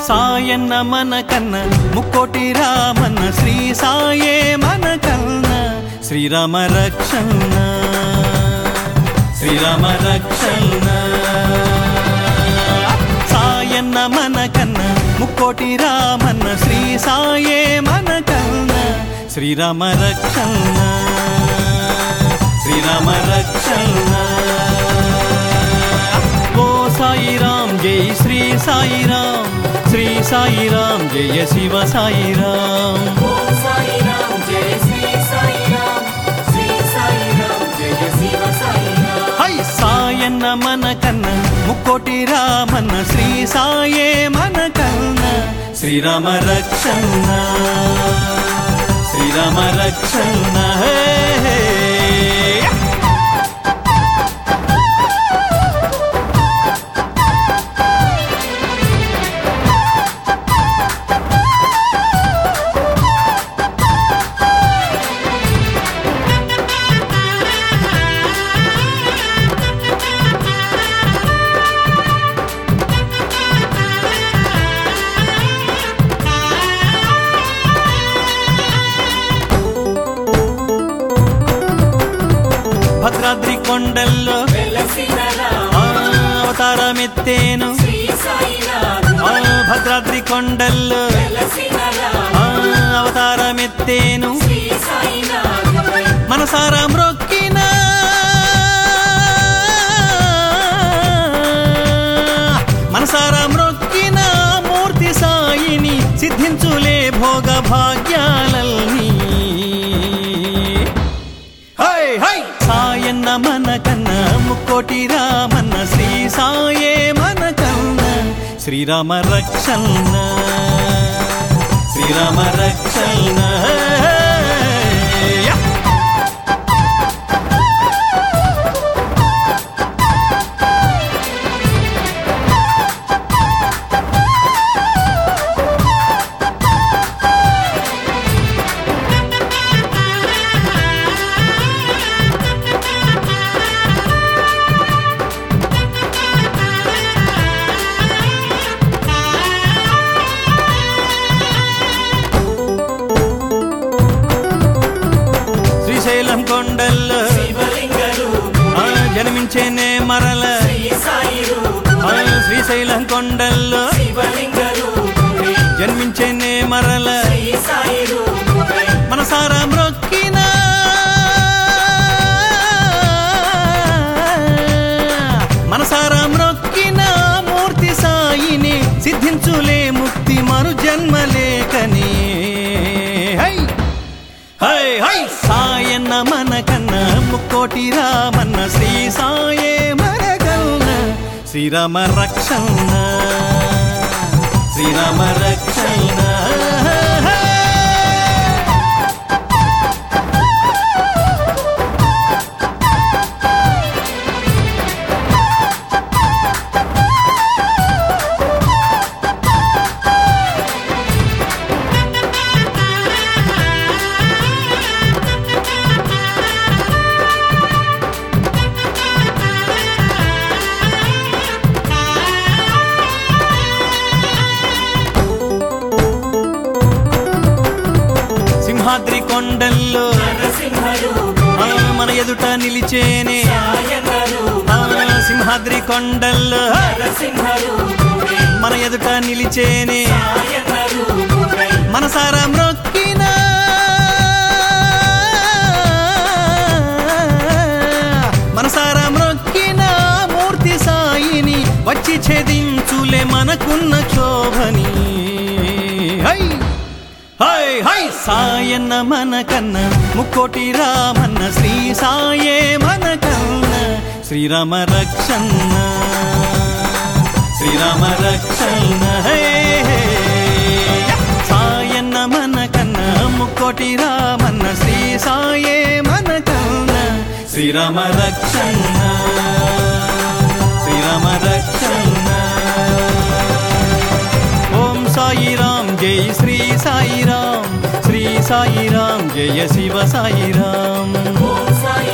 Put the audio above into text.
సాయన్న మన కన్న ముక్కోటి రామన్న శ్రీ సాయే మన కన్న శ్రీరామ రక్షణ శ్రీరామ రక్షణ సాయన్న మన కన్న ముక్కోటి రామన్న శ్రీ సాయే మన కన్న శ్రీరామ రక్షణ శ్రీరామ రక్షణ ఓ సాయిరాం జై శ్రీ సాయిరాం శ్రీ సాయిరాం జయ శివ సాయిరాం ఓం సాయిరాం జయ శ్రీ సాయిరాం శ్రీ సాయిరాం జయ శివ సాయిరాం హై సాయన్న మన కన్న ముక్కోటి రామన్న శ్రీ సాయే మన కన్న శ్రీరామ రక్షణ శ్రీరామ రక్షణ హే, హే. భద్రాద్రి కొండల్లో వెలసిన రామ ఆ, అవతారమెత్తేను శ్రీ సాయినాథ ఆ, భద్రాద్రి కొండల్లో వెలసిన రామ ఆ, అవతారమెత్తేను శ్రీ సాయినాథ మనసారా మ్రొక్కిన మనసారా మ్రొక్కిన మూర్తి సాయిని సిద్ధించులే భోగ భాగ్యాలల్ని హై హై సాయన్న మన కన్న ముక్కోటి రామన్న శ్రీ సాయే మన కన్న శ్రీరామ రక్షణ శ్రీరామ రక్షణ యా! శ్రీశైలం కొండల్లో శివలింగ రూపం ఆ, జన్మించేనే మరల శ్రీ సాయి రూపం ఆ, శ్రీశైలం కొండల్లో శివలింగ రూపం జన్మించేనే మరల శ్రీ సాయి రూపం మనసారా మ్రొక్కిన మనసారా మ్రొక్కిన మూర్తి సాయిని సిద్ధించులే ముక్తి మరు జన్మలేకని హై హై హై సాయన్న మన కన్న ముక్కోటి రామన్న శ్రీ సాయే మన కన్న శ్రీరామ రక్షణ శ్రీరామ రక్షణ సింహాద్రి కొండల్లో నరసింహ రూపం ఆ, మన ఎదుట నిలిచేనే సాయన రూపం ఆ, సింహాద్రి కొండల్లో నరసింహ రూపం మన ఎదుట నిలిచేనే సాయన రూపం మనసారా మ్రొక్కిన మనసారా మ్రొక్కిన మూర్తి సాయిని వచ్చి ఛేదించులే మనకున్న క్షోభని హై హై హై సాయన్న మన కన్న ముక్కోటి రామన్న శ్రీ సాయే మన కన్న శ్రీరామ రక్షణ శ్రీరామ రక్షణ హే హే. సాయన్న మన కన్న ముక్కోటి రామన్న శ్రీ సాయే మన కన్న శ్రీరామ రక్షణ శ్రీరామ రక్షణ ఓం సాయిరాం జై శ్రీ సాయిరాం శ్రీ సాయిరాం జయ శివ సాయిరాం ఓం సాయి